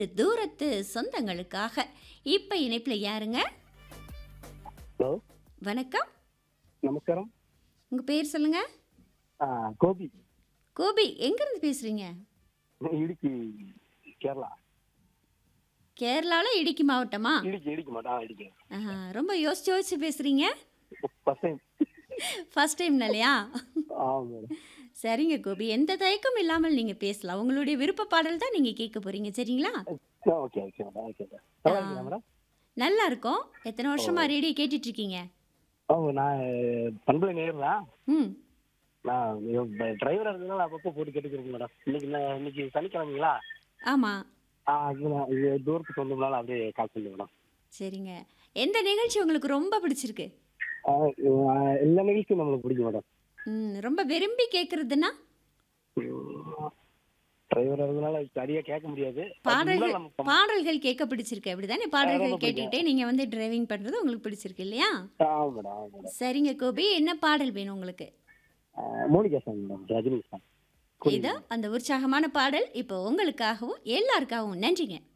தூரத்து சொந்தங்களுக்காக இப்ப இணைப்புல யாருங்க ஹலோ வணக்கம் நமஸ்காரம் உங்க பேர் சொல்லுங்க ஆ, கோபி கோபி எங்க இருந்து பேசுறீங்க இடுக்கி கேரளா கேரளால இடுக்கி மாவட்டமா இடுக்கி இடுக்கி மாட்டா இடுக்கி ஆஹா, ரொம்ப யோசிச்சு யோசிச்சு பேசுறீங்க ஃபர்ஸ்ட் டைம் ஃபர்ஸ்ட் டைம் இல்லையா ஆமாம் மேடம் சரிங்க கோபி எந்த தயக்கம் இல்லாமல் நீங்க பேசலாம் உங்களுடைய விருப்ப பாடல் தான் நீங்க கேட்க போறீங்க சரிங்களா okay okay madam okay madam நல்லா இருக்கீங்களா மேடம் நல்லா இருக்கும் எத்தனை வருஷமா ரேடியோ கேட்டுட்டு இருக்கீங்க ஓ நான் பண்பலை நேர் தான் ம் நான் டிரைவராக இருந்ததுனால அப்பப்போ போட்டு கேட்டுக்கிறேன் மேடம் இன்னைக்கு நான் இன்னைக்கு சனிக்கிழமைங்களா ஆமா ஆ இது நான் இது தூரத்துக்கு வந்ததுனால அப்படியே கால் பண்ணி மேடம் சரிங்க எந்த நிகழ்ச்சி உங்களுக்கு ரொம்ப பிடிச்சிருக்கு ஆ, ஆ, எல்லா நிகழ்ச்சியும் நம்மளுக்கு பிடிக்கும் மேடம் ம் ரொம்ப விரும்பி கேட்குறதுன்னா டிரைவராக இருந்ததுனால சரியாக கேட்க முடியாது பாடல்கள் நம்ம பாடல்கள் கேட்க பிடிச்சிருக்கு அப்படிதானே ரொம்ப பாடல்கள் பிடிக்கும். கேட்டுக்கிட்டே நீங்க வந்து டிரைவிங் பண்றது உங்களுக்கு பிடிச்சிருக்கு இல்லையா ஆமாம் மேடம் ஆமாம் மேடம் சரிங்க கோபி என்ன பாடல் வேணும் உங்களுக்கு ஆ, Monica song madam Rajini song இதோ அந்த உற்சாகமான பாடல் இப்போ உங்களுக்காகவும் எல்லாருக்காகவும் நன்றிங்க